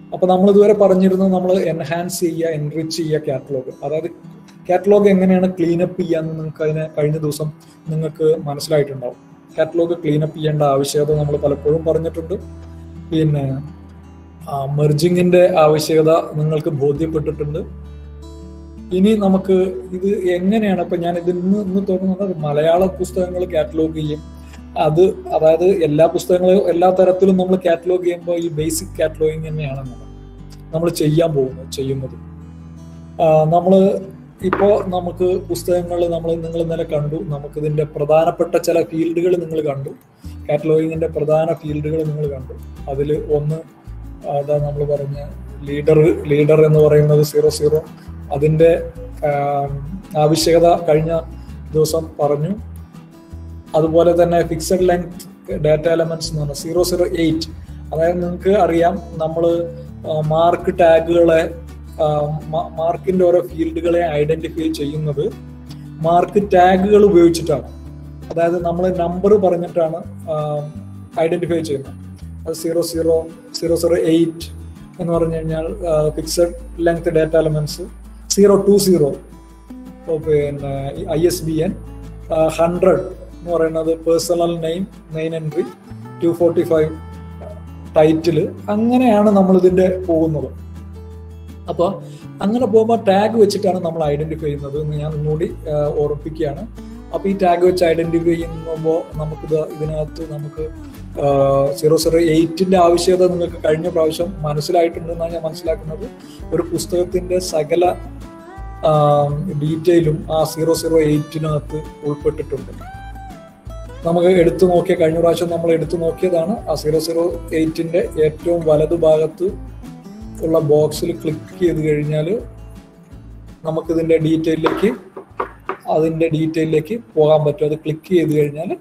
അപ്പൊ നമ്മൾ ഇതുവരെ പറഞ്ഞിരുന്നത് നമ്മൾ എൻഹാൻസ് ചെയ്യുക എൻറിച്ച് ചെയ്യുക കാറ്റലോഗ് അതായത് കാറ്റലോഗ് എങ്ങനെയാണ് ക്ലീനപ്പ് ചെയ്യാന്ന് നിങ്ങൾക്ക് അതിനെ കഴിഞ്ഞ ദിവസം നിങ്ങൾക്ക് മനസ്സിലായിട്ടുണ്ടാവും കാറ്റലോഗ് ക്ലീനപ്പ് ചെയ്യേണ്ട ആവശ്യകത നമ്മൾ പലപ്പോഴും പറഞ്ഞിട്ടുണ്ട് പിന്നെ മെർജിങ്ങിന്റെ ആവശ്യകത നിങ്ങൾക്ക് ബോധ്യപ്പെട്ടിട്ടുണ്ട് ഇനി നമുക്ക് ഇത് എങ്ങനെയാണ് ഇപ്പൊ ഞാൻ ഇത് ഇന്ന് ഇന്ന് തുടങ്ങുന്നത് മലയാള പുസ്തകങ്ങൾ കാറ്റലോഗ് ചെയ്യും അത് അതായത് എല്ലാ പുസ്തകങ്ങളും എല്ലാ തരത്തിലും നമ്മൾ കാറ്റലോഗ് ചെയ്യുമ്പോൾ ഈ ബേസിക് കാറ്റലോഗിങ് തന്നെയാണ് നമ്മൾ നമ്മൾ ചെയ്യാൻ പോകുന്നത് ചെയ്യുന്നത് നമ്മൾ ഇപ്പോ നമുക്ക് പുസ്തകങ്ങൾ നമ്മൾ നിങ്ങൾ ഇന്നലെ കണ്ടു നമുക്ക് ഇതിന്റെ പ്രധാനപ്പെട്ട ചില ഫീൽഡുകൾ നിങ്ങൾ കണ്ടു കാറ്റലോഗിങ്ങിന്റെ പ്രധാന ഫീൽഡുകൾ നിങ്ങൾ കണ്ടു അതിൽ ഒന്ന് അതാ നമ്മൾ പറഞ്ഞ ലീഡർ ലീഡർ എന്ന് പറയുന്നത് സീറോ സീറോ അതിന്റെ ആവശ്യകത കഴിഞ്ഞ ദിവസം പറഞ്ഞു അതുപോലെ തന്നെ ഫിക്സഡ് ലെങ്ത് ഡാറ്റ എലമെന്റ്സ് എന്ന് പറഞ്ഞാൽ സീറോ സീറോ എയ്റ്റ് അതായത് നിങ്ങൾക്ക് അറിയാം നമ്മൾ മാർക്ക് ടാഗുകളെ മാർക്കിന്റെ ഓരോ ഫീൽഡുകളെ ഐഡന്റിഫൈ ചെയ്യുന്നത് മാർക്ക് ടാഗുകൾ ഉപയോഗിച്ചിട്ടാണ് അതായത് നമ്മൾ നമ്പർ പറഞ്ഞിട്ടാണ് ഐഡന്റിഫൈ ചെയ്യുന്നത് അത് zero zero zero zero eight എന്ന് പറഞ്ഞു കഴിഞ്ഞാൽ fixed length data elements zero two zero പിന്നെ I S B N hundred എന്ന് പറയുന്നത് personal name main entry two forty five ടൈറ്റില് അങ്ങനെയാണ് നമ്മൾ ഇതിന്റെ പോകുന്നത് അപ്പോൾ അങ്ങനെ പോകുമ്പോൾ ടാഗ് വെച്ചിട്ടാണ് നമ്മൾ ഐഡന്റിഫൈ ചെയ്യുന്നത് എന്ന് ഞാൻ ഒന്നുകൂടി ഓർമ്മിപ്പിക്കുകയാണ് അപ്പൊ ഈ ടാഗ് വെച്ച് ഐഡന്റിഫൈ ചെയ്യുമ്പോൾ നമുക്കിത് ഇതിനകത്ത് നമുക്ക് സീറോ സീറോ എയ്റ്റിന്റെ ആവശ്യകത നിങ്ങൾക്ക് കഴിഞ്ഞ പ്രാവശ്യം മനസ്സിലായിട്ടുണ്ടെന്നാണ് ഞാൻ മനസ്സിലാക്കുന്നത് ഒരു പുസ്തകത്തിന്റെ സകല ഡീറ്റെയിലും ആ സീറോ സീറോ എയ്റ്റിനകത്ത് ഉൾപ്പെട്ടിട്ടുണ്ട് നമുക്ക് എടുത്തു നോക്കിയ കഴിഞ്ഞ പ്രാവശ്യം നമ്മൾ എടുത്തു നോക്കിയതാണ് ആ സീറോ സീറോ എയ്റ്റിന്റെ ഏറ്റവും വലതുഭാഗത്ത് ഉള്ള ബോക്സിൽ ക്ലിക്ക് ചെയ്ത് കഴിഞ്ഞാൽ നമുക്കിതിന്റെ ഡീറ്റെയിലേക്ക് അതിന്റെ ഡീറ്റെയിലേക്ക് പോകാൻ പറ്റും അത് ക്ലിക്ക് ചെയ്ത് കഴിഞ്ഞാൽ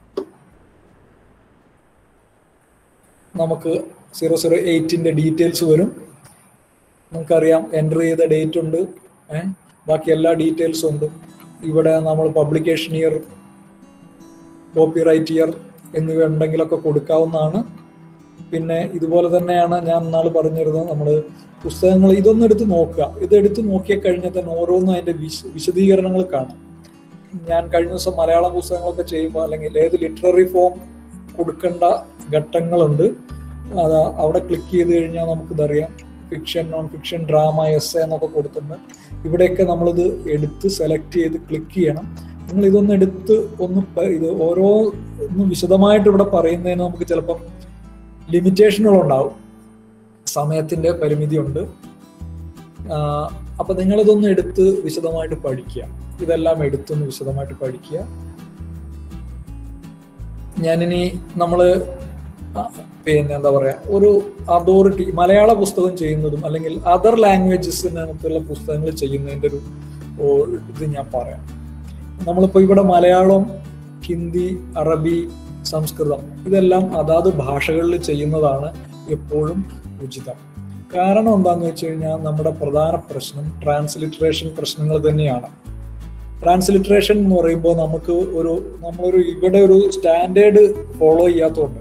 നമുക്ക് സീറോ സീറോ എയ്റ്റിന്റെ ഡീറ്റെയിൽസ് വരും നമുക്കറിയാം എൻ്റർ ചെയ്ത ഡേറ്റ് ഉണ്ട് ഏഹ് ബാക്കി എല്ലാ ഡീറ്റെയിൽസും ഉണ്ട് ഇവിടെ നമ്മൾ പബ്ലിക്കേഷൻ ഇയർ കോപ്പിറൈറ്റ് ഇയർ എന്നിവ ഉണ്ടെങ്കിലൊക്കെ കൊടുക്കാവുന്നതാണ് പിന്നെ ഇതുപോലെ തന്നെയാണ് ഞാൻ നാൾ പറഞ്ഞിരുന്നത് നമ്മൾ പുസ്തകങ്ങൾ ഇതൊന്നും എടുത്ത് നോക്കുക ഇത് എടുത്ത് നോക്കിയ കഴിഞ്ഞാൽ തന്നെ ഓരോന്നും അതിന്റെ വിശ വിശദീകരണങ്ങൾ കാണാം ഞാൻ കഴിഞ്ഞ ദിവസം മലയാളം പുസ്തകങ്ങളൊക്കെ ചെയ്യുമ്പോൾ അല്ലെങ്കിൽ ഏത് ലിറ്റററി ഫോം കൊടുക്കേണ്ട ഘട്ടങ്ങളുണ്ട് അത് അവിടെ ക്ലിക്ക് ചെയ്ത് കഴിഞ്ഞാൽ നമുക്കിതറിയാം fiction non fiction dramas എന്നൊക്കെ കൊടുത്തിട്ടുണ്ട് ഇവിടെയൊക്കെ നമ്മളിത് എടുത്ത് സെലക്ട് ചെയ്ത് ക്ലിക്ക് ചെയ്യണം നിങ്ങൾ ഇതൊന്ന് എടുത്ത് ഒന്ന് ഇത് ഓരോ ഒന്ന് വിശദമായിട്ട് ഇവിടെ പറയുന്നതിന് നമുക്ക് ചിലപ്പം ലിമിറ്റേഷനുകളുണ്ടാവും സമയത്തിന്റെ പരിമിതി ഉണ്ട് അപ്പൊ നിങ്ങളിതൊന്ന് എടുത്ത് വിശദമായിട്ട് പഠിക്കുക ഇതെല്ലാം എടുത്തൊന്ന് വിശദമായിട്ട് പഠിക്കുക ഞാനിനി നമ്മള് പിന്നെ എന്താ പറയാ ഒരു അതോറിറ്റി മലയാള പുസ്തകം ചെയ്യുന്നതും അല്ലെങ്കിൽ അതർ ലാംഗ്വേജസിനകത്തുള്ള പുസ്തകങ്ങൾ ചെയ്യുന്നതിന്റെ ഒരു ഇത് ഞാൻ പറയാം നമ്മളിപ്പോ ഇവിടെ മലയാളം ഹിന്ദി അറബി സംസ്കൃതം ഇതെല്ലാം അതാത് ഭാഷകളിൽ ചെയ്യുന്നതാണ് എപ്പോഴും ഉചിതം കാരണം എന്താന്ന് വെച്ച് കഴിഞ്ഞാൽ നമ്മുടെ പ്രധാന പ്രശ്നം ട്രാൻസ്ലിറ്ററേഷൻ പ്രശ്നങ്ങൾ തന്നെയാണ് ട്രാൻസ്ലിറ്ററേഷൻ എന്ന് പറയുമ്പോൾ നമുക്ക് ഒരു നമ്മളൊരു ഇവിടെ ഒരു സ്റ്റാൻഡേർഡ് ഫോളോ ചെയ്യാത്തതുകൊണ്ട്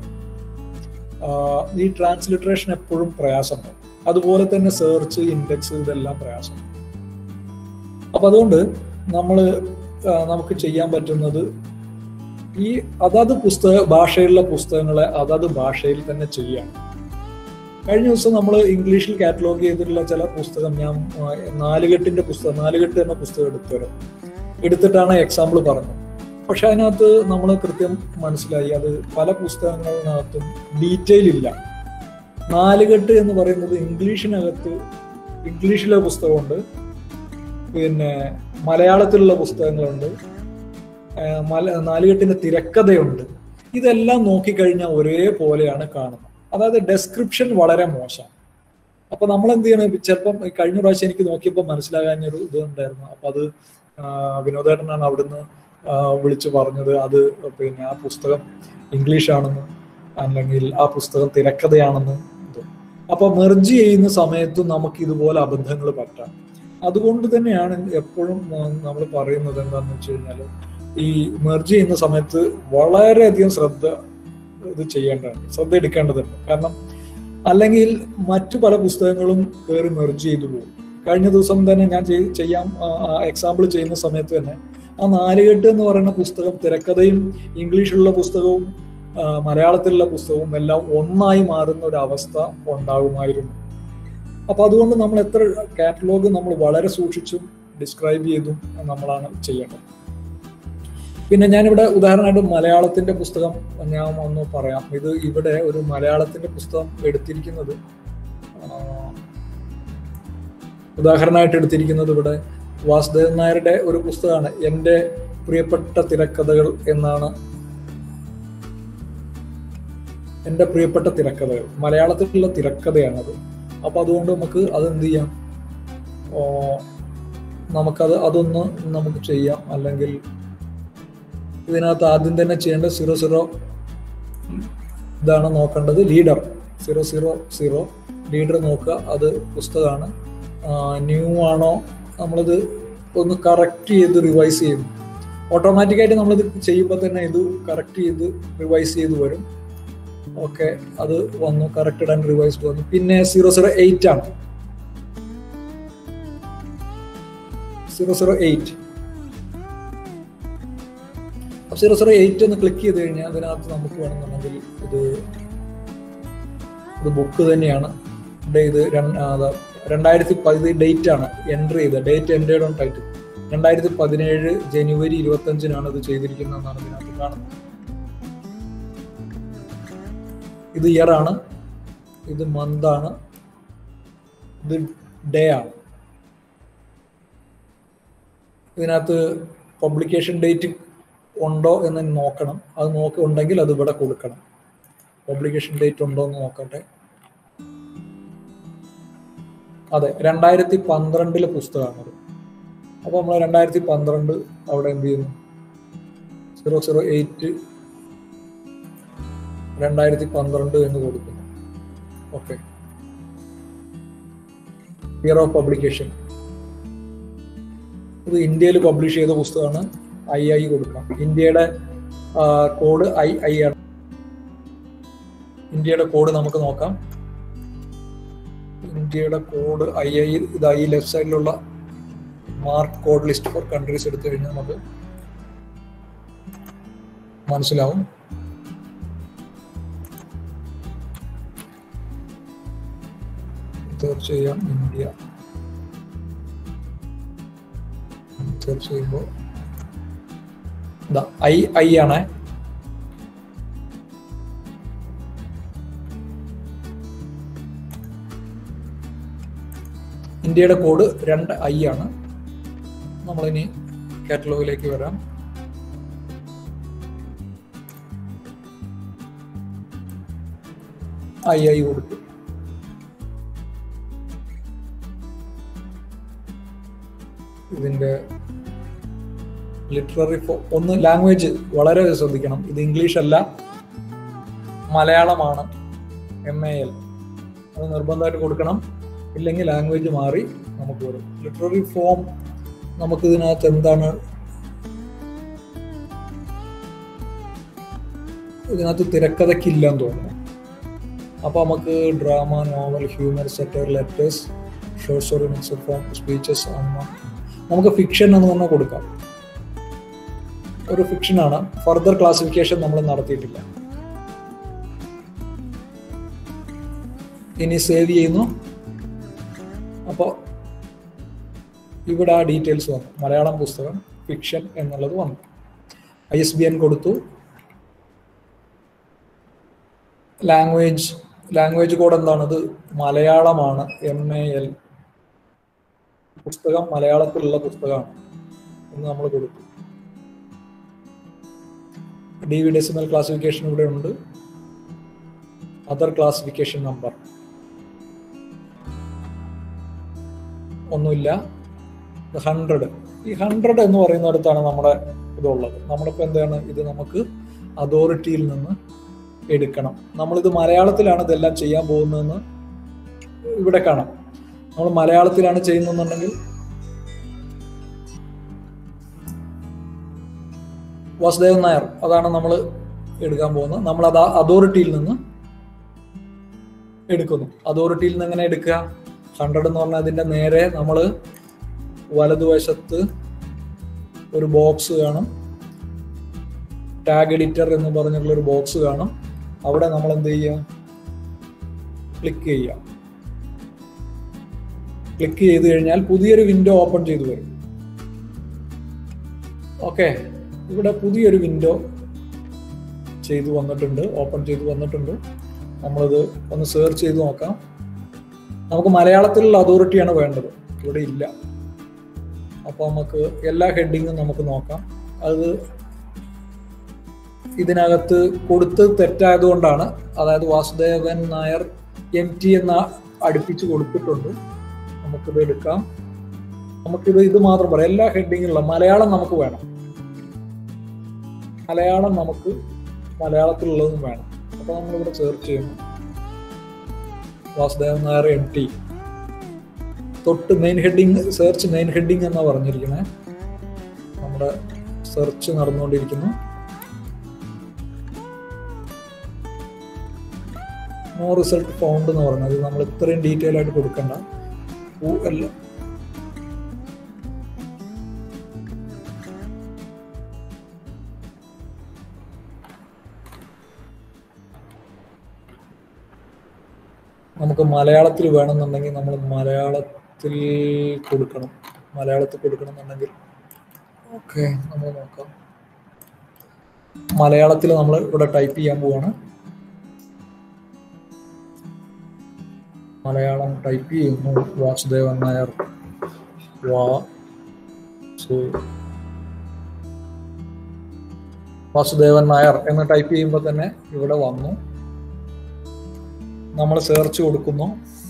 ഈ ട്രാൻസ്ലിറ്ററേഷൻ എപ്പോഴും പ്രയാസമാണ് അതുപോലെ തന്നെ സെർച്ച് ഇൻഡെക്സ് ഇതെല്ലാം പ്രയാസം അപ്പൊ അതുകൊണ്ട് നമ്മൾ നമുക്ക് ചെയ്യാൻ പറ്റുന്നത് ഈ അതത് പുസ്തക ഭാഷയിലുള്ള പുസ്തകങ്ങളെ അതത് ഭാഷയിൽ തന്നെ ചെയ്യാം കഴിഞ്ഞ ദിവസം നമ്മൾ ഇംഗ്ലീഷിൽ കാറ്റലോഗ് ചെയ്തിട്ടുള്ള ചില പുസ്തകം ഞാൻ നാലുകെട്ടിന്റെ പുസ്തകം നാലുകെട്ട് എന്ന പുസ്തകം എടുത്തത് എടുത്തിട്ടാണ് എക്സാമ്പിൾ പറഞ്ഞത് പക്ഷെ അതിനകത്ത് നമ്മൾ കൃത്യം മനസ്സിലായി അത് പല പുസ്തകങ്ങളിനകത്തും ഡീറ്റെയിൽ ഇല്ല നാലുകെട്ട് എന്ന് പറയുന്നത് ഇംഗ്ലീഷിനകത്ത് ഇംഗ്ലീഷിലെ പുസ്തകമുണ്ട് പിന്നെ മലയാളത്തിലുള്ള പുസ്തകങ്ങളുണ്ട് മല നാലുകെട്ടിന്റെ തിരക്കഥയുണ്ട് ഇതെല്ലാം നോക്കിക്കഴിഞ്ഞാൽ ഒരേപോലെയാണ് കാണുന്നത് അതായത് ഡെസ്ക്രിപ്ഷൻ വളരെ മോശം അപ്പൊ നമ്മൾ എന്ത് ചെയ്യണം ചിലപ്പം കഴിഞ്ഞ പ്രാവശ്യം എനിക്ക് നോക്കിയപ്പോൾ മനസ്സിലാകാഞ്ഞൊരു ഇത് ഉണ്ടായിരുന്നു അപ്പൊ അത് വിനോദേട്ടനാണ് അവിടുന്ന് വിളിച്ചു പറഞ്ഞത് അത് പിന്നെ ആ പുസ്തകം ഇംഗ്ലീഷ് ആണെന്ന് അല്ലെങ്കിൽ ആ പുസ്തകം തിരക്കഥയാണെന്ന് അപ്പൊ മെർജ് ചെയ്യുന്ന സമയത്ത് നമുക്ക് ഇതുപോലെ അബദ്ധങ്ങൾ പറ്റാം അതുകൊണ്ട് തന്നെയാണ് എപ്പോഴും നമ്മൾ പറയുന്നത് എന്താണെന്ന് വെച്ച് കഴിഞ്ഞാൽ ഈ മെർജ് ചെയ്യുന്ന സമയത്ത് വളരെയധികം ശ്രദ്ധ ഇത് ചെയ്യേണ്ടതുണ്ട് ശ്രദ്ധ എടുക്കേണ്ടതുണ്ട് കാരണം അല്ലെങ്കിൽ മറ്റു പല പുസ്തകങ്ങളും കയറി മെർജ് ചെയ്തു പോകും കഴിഞ്ഞ ദിവസം തന്നെ ഞാൻ ചെയ്- ചെയ്യാം എക്സാമ്പിൾ ചെയ്യുന്ന സമയത്ത് തന്നെ ആ നാലുകെട്ട് എന്ന് പറയുന്ന പുസ്തകം തിരക്കഥയും ഇംഗ്ലീഷിലുള്ള പുസ്തകവും ആ, മലയാളത്തിലുള്ള പുസ്തകവും എല്ലാം ഒന്നായി മാറുന്ന ഒരു അവസ്ഥ ഉണ്ടാകുമായിരുന്നു അപ്പൊ അതുകൊണ്ട് നമ്മൾ എത്ര കാറ്റലോഗ് നമ്മൾ വളരെ സൂക്ഷിച്ചും ഡിസ്ക്രൈബ് ചെയ്തും നമ്മളാണ് ചെയ്യേണ്ടത് പിന്നെ ഞാനിവിടെ ഉദാഹരണമായിട്ട് മലയാളത്തിന്റെ പുസ്തകം ഞാൻ ഒന്ന് പറയാം ഇത് ഇവിടെ ഒരു മലയാളത്തിന്റെ പുസ്തകം എടുത്തിരിക്കുന്നത് ആ, ഉദാഹരണമായിട്ട് എടുത്തിരിക്കുന്നത് ഇവിടെ വാസുദേവൻ നായരുടെ ഒരു പുസ്തകമാണ് എൻ്റെ പ്രിയപ്പെട്ട തിരക്കഥകൾ എന്നാണ് എൻ്റെ പ്രിയപ്പെട്ട തിരക്കഥകൾ മലയാളത്തിലുള്ള തിരക്കഥയാണത് അപ്പൊ അതുകൊണ്ട് നമുക്ക് അത് എന്ത് ചെയ്യാം ഓ, നമുക്കത് അതൊന്ന് നമുക്ക് ചെയ്യാം അല്ലെങ്കിൽ ഇതിനകത്ത് ആദ്യം തന്നെ ചെയ്യേണ്ട സീറോ സീറോ ഇതാണ് നോക്കേണ്ടത് leader zero zero zero leader നോക്കുക അത് പുസ്തകമാണ് ന്യൂ ആണോ നമ്മളിത് ഒന്ന് കറക്റ്റ് ചെയ്ത് റിവൈസ് ചെയ്യും ഓട്ടോമാറ്റിക്കായിട്ട് നമ്മളിത് ചെയ്യുമ്പോൾ തന്നെ ഇത് കറക്റ്റ് ചെയ്ത് റിവൈസ് ചെയ്ത് വരും ഓക്കെ അത് വന്നു കറക്റ്റഡ് ആൻഡ് റിവൈസ്ഡ് വന്നു പിന്നെ സീറോ സീറോ എയ്റ്റ് ആണ് zero zero eight zero zero eight ഒന്ന് ക്ലിക്ക് ചെയ്ത് കഴിഞ്ഞാൽ അതിനകത്ത് നമുക്ക് വേണമെന്നുണ്ടെങ്കിൽ ഇത് ഇത് ബുക്ക് തന്നെയാണ് ഇവിടെ ഇത് രണ്ട്- ആ, അതാ, രണ്ടായിരത്തി പതി ഡേറ്റ് ആണ് എൻട്രി ചെയ്ത ഡേറ്റ് എൻറ്റേഡ് ഓൺ ടൈറ്റിൽ രണ്ടായിരത്തി പതിനേഴ് ജനുവരി ഇരുപത്തി അഞ്ചിനാണ് ഇത് ചെയ്തിരിക്കുന്നതെന്നാണ് ഇതിനകത്ത് കാണുന്നത് ഇത് ഇയർ ആണ് ഇത് മന്ത് ആണ് ഇത് ഡേ ആണ് ഇതിനകത്ത് പബ്ലിക്കേഷൻ ഡേറ്റ് ഉണ്ടോ എന്ന് നോക്കണം അത് നോക്കി ഉണ്ടെങ്കിൽ അത് ഇവിടെ കൊടുക്കണം പബ്ലിക്കേഷൻ ഡേറ്റ് ഉണ്ടോ എന്ന് നോക്കട്ടെ അതെ രണ്ടായിരത്തി പന്ത്രണ്ടിലെ പുസ്തകമാണത് അപ്പോൾ നമ്മൾ രണ്ടായിരത്തി പന്ത്രണ്ട് അവിടെ എന്ത് ചെയ്യുന്നു സീറോ സീറോ എയ്റ്റ് രണ്ടായിരത്തി പന്ത്രണ്ട് എന്ന് കൊടുക്കുന്നു ഓക്കെ ഇയർ ഓഫ് പബ്ലിക്കേഷൻ ഇത് ഇന്ത്യയിൽ പബ്ലിഷ് ചെയ്ത പുസ്തകമാണ് ഐ ഐ കൊടുക്കാം ഇന്ത്യയുടെ കോഡ് ഐ ഐ ആണ് ഇന്ത്യയുടെ കോഡ് നമുക്ക് നോക്കാം ഇന്ത്യയുടെ കോഡ് ഐ ഐ ഇത് ഈ ലെഫ്റ്റ് സൈഡിലുള്ള MARC code list for countries എടുത്തു കഴിഞ്ഞാൽ നമുക്ക് മനസ്സിലാവും സെർച്ച് ചെയ്യാം ഇന്ത്യ സെർച്ച് ചെയ്യുമ്പോൾ ഐ ഐ ആണ് ഇന്ത്യയുടെ കോഡ് രണ്ട് ഐ ആണ് നമ്മളിനി കാറ്റലോഗിലേക്ക് വരാം ഐ ഐ കൊടുത്തു ഇതിന്റെ ലിറ്റററി ഒന്ന് ലാംഗ്വേജ് വളരെ ശ്രദ്ധിക്കണം ഇത് ഇംഗ്ലീഷ് അല്ല മലയാളമാണ് എം എ എൽ അത് നിർബന്ധമായിട്ട് കൊടുക്കണം ഇല്ലെങ്കിൽ ലാംഗ്വേജ് മാറി നമുക്ക് വരും ലിറ്റററി ഫോം നമുക്ക് ഇതിനകത്ത് എന്താണ് ഇതിനകത്ത് തിരക്കഥയ്ക്കില്ലെന്ന് തോന്നുന്നു അപ്പൊ നമുക്ക് drama novel humour satire letters short story mixed form speeches നമുക്ക് ഫിക്ഷൻ എന്ന് തന്നെ കൊടുക്കാം ഒരു ഫിക്ഷനാണ് ഫർദർ ക്ലാസിഫിക്കേഷൻ നമ്മൾ നടത്തിയിട്ടില്ല ഇനി സേവ് ചെയ്യുന്നു അപ്പോൾ ഇവിടെ ആ ഡീറ്റെയിൽസ് വന്നു മലയാളം പുസ്തകം ഫിക്ഷൻ എന്നുള്ളത് വന്നു ഐ എസ് ബി എൻ കൊടുത്തു ലാംഗ്വേജ് ലാംഗ്വേജ് കോഡ് എന്താണത് മലയാളമാണ് എം എ എൽ പുസ്തകം മലയാളത്തിലുള്ള പുസ്തകമാണ് എന്ന് നമ്മൾ കൊടുത്തു ഡി വി ഡെസിമൽ ക്ലാസിഫിക്കേഷൻ ഇവിടെ ഉണ്ട് അതർ ക്ലാസിഫിക്കേഷൻ നമ്പർ ഒന്നുമില്ല ഹൺഡ്രഡ് ഈ ഹൺഡ്രഡ് എന്ന് പറയുന്നിടത്താണ് നമ്മുടെ ഇതുള്ളത് നമ്മളിപ്പോൾ എന്താണ് ഇത് നമുക്ക് അതോറിറ്റിയിൽ നിന്ന് എടുക്കണം നമ്മളിത് മലയാളത്തിലാണ് ഇതെല്ലാം ചെയ്യാൻ പോകുന്നതെന്ന് ഇവിടെ കാണാം നമ്മൾ മലയാളത്തിലാണ് ചെയ്യുന്നുണ്ടെങ്കിൽ വാസുദേവൻ നായർ അതാണ് നമ്മൾ എടുക്കാൻ പോകുന്നത് നമ്മൾ അത് അതോറിറ്റിയിൽ നിന്ന് എടുക്കുന്നു അതോറിറ്റിയിൽ നിന്ന് എങ്ങനെ എടുക്കുക ഹൺഡ്രഡ് എന്ന് പറഞ്ഞാൽ അതിന്റെ നേരെ നമ്മൾ വലതുവശത്ത് ഒരു ബോക്സ് കാണും ടാഗ് എഡിറ്റർ എന്ന് പറഞ്ഞിട്ടുള്ള ഒരു ബോക്സ് കാണും അവിടെ നമ്മൾ എന്ത് ചെയ്യുക ക്ലിക്ക് ചെയ്യുക ക്ലിക്ക് ചെയ്ത് കഴിഞ്ഞാൽ പുതിയൊരു വിൻഡോ ഓപ്പൺ ചെയ്തു വരും ഓക്കെ ഇവിടെ പുതിയൊരു വിൻഡോ ചെയ്തു വന്നിട്ടുണ്ട് ഓപ്പൺ ചെയ്തു വന്നിട്ടുണ്ട് നമ്മളിത് ഒന്ന് സെർച്ച് ചെയ്ത് നോക്കാം നമുക്ക് മലയാളത്തിലുള്ള അതോറിറ്റിയാണ് വേണ്ടത് ഇവിടെ ഇല്ല അപ്പോൾ നമുക്ക് എല്ലാ ഹെഡിങ്ങും നമുക്ക് നോക്കാം അത് ഇതിനകത്ത് കൊടുത്ത് തെറ്റായതുകൊണ്ടാണ് അതായത് വാസുദേവൻ നായർ എം ടി എന്ന അടുപ്പിച്ച് കൊടുത്തിട്ടുണ്ട് നമുക്കിത് എടുക്കാം നമുക്കിത് ഇത് മാത്രം പറയാം എല്ലാ ഹെഡിങ്ങിലുള്ള മലയാളം നമുക്ക് വേണം മലയാളം നമുക്ക് മലയാളത്തിലുള്ളതും വേണം അപ്പൊ നമ്മളിവിടെ സെർച്ച് ചെയ്യുന്നു വാസുദേവൻ നായർ എം ടി തൊട്ട് main heading search main heading എന്നാ പറഞ്ഞിരിക്കണേ നമ്മുടെ സെർച്ച് നടന്നുകൊണ്ടിരിക്കുന്നു നോ റിസൾട്ട് ഫൗണ്ട് എന്ന് പറഞ്ഞത് നമ്മൾ ഇത്രയും ഡീറ്റെയിൽ ആയിട്ട് കൊടുക്കണ്ട ഊ- അല്ല നമുക്ക് മലയാളത്തിൽ വേണമെന്നുണ്ടെങ്കിൽ നമ്മൾ മലയാളത്തിൽ കൊടുക്കണം മലയാളത്തിൽ കൊടുക്കണം എന്നുണ്ടെങ്കിൽ ഓക്കെ നമ്മൾ നോക്കാം മലയാളത്തിൽ നമ്മൾ ഇവിടെ ടൈപ്പ് ചെയ്യാൻ പോവാണ് മലയാളം ടൈപ്പ് ചെയ്യുന്നു വാസുദേവൻ നായർ വാ സു വാസുദേവൻ നായർ എന്ന് ടൈപ്പ് ചെയ്യുമ്പോൾ തന്നെ ഇവിടെ വന്നു നമ്മൾ സെർച്ച് കൊടുക്കുന്നു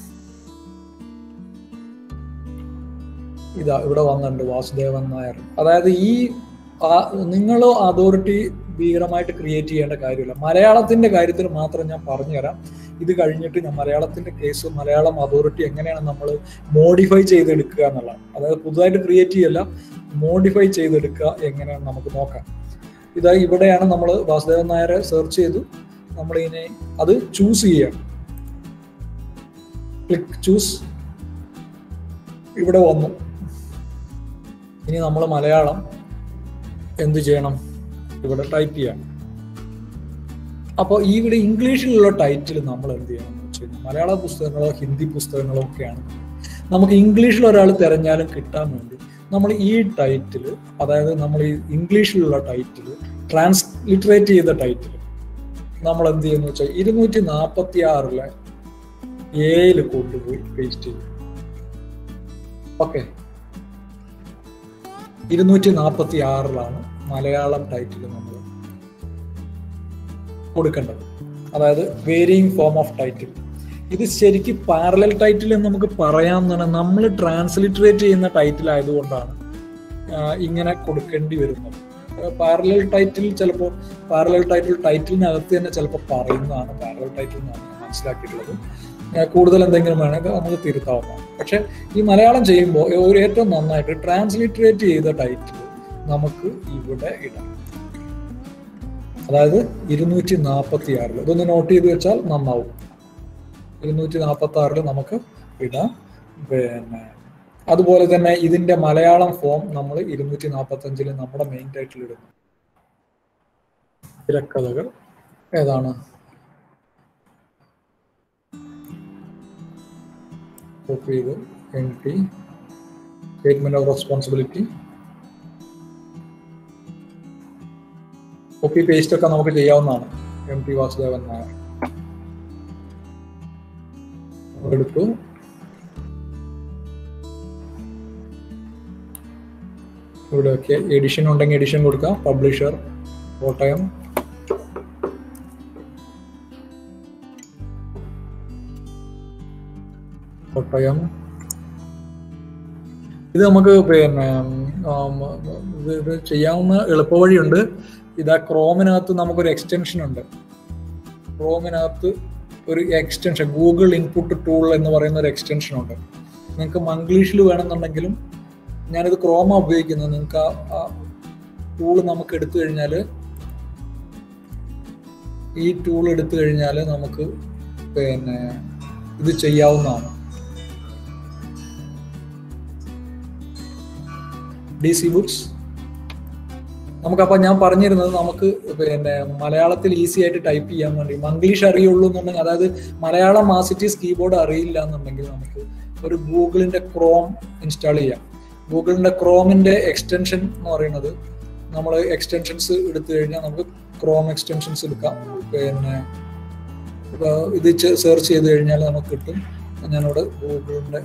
ഇതാ ഇവിടെ വന്നിട്ടുണ്ട് വാസുദേവൻ നായർ അതായത് ഈ നിങ്ങൾ അതോറിറ്റി ഭീകരമായിട്ട് ക്രിയേറ്റ് ചെയ്യേണ്ട കാര്യമില്ല മലയാളത്തിന്റെ കാര്യത്തിൽ മാത്രം ഞാൻ പറഞ്ഞുതരാം ഇത് കഴിഞ്ഞിട്ട് ഞാൻ മലയാളത്തിന്റെ കേസ് മലയാളം അതോറിറ്റി എങ്ങനെയാണ് നമ്മൾ മോഡിഫൈ ചെയ്തെടുക്കുക എന്നുള്ളത് അതായത് പുതുതായിട്ട് ക്രിയേറ്റ് ചെയ്യല്ല മോഡിഫൈ ചെയ്തെടുക്കുക എങ്ങനെയാണ് നമുക്ക് നോക്കാം ഇതാ ഇവിടെയാണ് നമ്മൾ വാസുദേവൻ നായരെ സെർച്ച് ചെയ്തു നമ്മൾ ഇതിനെ അത് ചൂസ് ചെയ്യുക ക്ലിക്ക് ചൂസ് ഇവിടെ വന്നു ഇനി നമ്മൾ മലയാളം എന്ത് ചെയ്യണം ഇവിടെ ടൈപ്പ് ചെയ്യാം അപ്പോൾ ഇവിടെ ഇംഗ്ലീഷിലുള്ള ടൈറ്റിൽ നമ്മൾ എന്ത് ചെയ്യണം എന്ന് വെച്ച് കഴിഞ്ഞാൽ മലയാള പുസ്തകങ്ങളോ ഹിന്ദി പുസ്തകങ്ങളോ ഒക്കെയാണ് നമുക്ക് ഇംഗ്ലീഷിൽ ഒരാൾ തിരഞ്ഞാലും കിട്ടാൻ വേണ്ടി നമ്മൾ ഈ ടൈറ്റിൽ അതായത് നമ്മൾ ഈ ഇംഗ്ലീഷിലുള്ള ടൈറ്റിൽ ട്രാൻസ്ലിറ്ററേറ്റ് ചെയ്ത ടൈറ്റിൽ നമ്മൾ എന്ത് ചെയ്യുന്നു വെച്ചാൽ ഇരുന്നൂറ്റി നാൽപ്പത്തി ആറിലെ ഏയിൽ കൊണ്ടുപോയി പേസ്റ്റ് ചെയ്യും ഓക്കെ ഇരുന്നൂറ്റി നാൽപ്പത്തി ആറിലാണ് മലയാളം ടൈറ്റിൽ നമ്മൾ കൊടുക്കേണ്ടത് അതായത് വേരിയിങ് ഫോം ഓഫ് ടൈറ്റിൽ ഇത് ശരിക്കും പാരലൽ ടൈറ്റിൽ എന്ന് നമുക്ക് പറയാമെന്നാണ് നമ്മൾ ട്രാൻസ്ലിറ്ററേറ്റ് ചെയ്യുന്ന ടൈറ്റിൽ ആയതുകൊണ്ടാണ് ഇങ്ങനെ കൊടുക്കേണ്ടി വരുന്നത് പാരലൽ ടൈറ്റിൽ ചിലപ്പോൾ പാരലൽ ടൈറ്റിൽ ടൈറ്റിലിനകത്ത് തന്നെ ചിലപ്പോൾ പറയുന്നതാണ് പാരലൽ ടൈറ്റിൽ എന്നാണ് ഞാൻ മനസ്സിലാക്കിയിട്ടുള്ളത് കൂടുതൽ എന്തെങ്കിലും വേണമെങ്കിൽ നമുക്ക് തിരുത്താവുന്നതാണ് പക്ഷെ ഈ മലയാളം ചെയ്യുമ്പോൾ ഒരു ഏറ്റവും നന്നായിട്ട് ട്രാൻസ്ലിറ്ററേറ്റ് ചെയ്ത ടൈറ്റിൽ നമുക്ക് ഇവിടെ ഇടാം അതായത് ഇരുന്നൂറ്റി നാൽപ്പത്തി ആറിൽ ഇതൊന്ന് നോട്ട് ചെയ്ത് വെച്ചാൽ നന്നാവും ഇരുന്നൂറ്റി നാൽപ്പത്തി ആറിൽ നമുക്ക് ഇടാം പിന്നെ അതുപോലെ തന്നെ ഇതിന്റെ മലയാളം ഫോം നമ്മൾ ഇരുന്നൂറ്റി നാൽപ്പത്തി അഞ്ചിൽ നമ്മുടെ മെയിൻ ടൈറ്റിൽ ഇടുന്നു തിരക്കഥകൾ ഏതാണ് കോപ്പി ചെയ്ത് എൻ ടി statement of responsibility copy paste ഒക്കെ നമുക്ക് ചെയ്യാവുന്നതാണ് എം ടി വാസുദേവൻ നായർ എടുത്തു ഇവിടെ ഒക്കെ എഡിഷൻ ഉണ്ടെങ്കിൽ എഡിഷൻ കൊടുക്കാം പബ്ലിഷർ കോട്ടയം കോട്ടയം ഇത് നമുക്ക് പിന്നെ ഇത് ഇത് ചെയ്യാവുന്ന എളുപ്പവഴിയുണ്ട് ഇതാ ക്രോമിനകത്ത് നമുക്കൊരു എക്സ്റ്റൻഷൻ ഉണ്ട് ക്രോമിനകത്ത് ഒരു എക്സ്റ്റൻഷൻ ഗൂഗിൾ ഇൻപുട്ട് ടൂൾ എന്ന് പറയുന്ന ഒരു എക്സ്റ്റൻഷൻ ഉണ്ട് നിങ്ങൾക്ക് മംഗ്ലീഷിൽ വേണമെന്നുണ്ടെങ്കിലും ഞാനിത് ക്രോമ ഉപയോഗിക്കുന്നത് നിങ്ങൾക്ക് ആ ടൂൾ നമുക്ക് എടുത്തു കഴിഞ്ഞാൽ ഈ ടൂൾ എടുത്തു കഴിഞ്ഞാൽ നമുക്ക് പിന്നെ ഇത് ചെയ്യാവുന്നതാണ് ഡി സി ബുക്സ് നമുക്കപ്പോൾ ഞാൻ പറഞ്ഞിരുന്നത് നമുക്ക് പിന്നെ മലയാളത്തിൽ ഈസി ആയിട്ട് ടൈപ്പ് ചെയ്യാൻ വേണ്ടി മംഗ്ലീഷ് അറിയുള്ളൂ എന്നുണ്ടെങ്കിൽ അതായത് മലയാളം മാസിറ്റീസ് കീബോർഡ് അറിയില്ല എന്നുണ്ടെങ്കിൽ നമുക്ക് ഒരു ഗൂഗിളിന്റെ ക്രോം ഇൻസ്റ്റാൾ ചെയ്യാം ഗൂഗിളിന്റെ ക്രോമിന്റെ എക്സ്റ്റൻഷൻ എന്ന് പറയുന്നത് നമ്മൾ എക്സ്റ്റൻഷൻസ് എടുത്തു കഴിഞ്ഞാൽ നമുക്ക് ക്രോം എക്സ്റ്റൻഷൻസ് എടുക്കാം പിന്നെ ഇപ്പൊ ഇത് സെർച്ച് ചെയ്ത് കഴിഞ്ഞാൽ നമുക്ക് കിട്ടും ഞാനിവിടെ ഗൂഗിളിന്റെ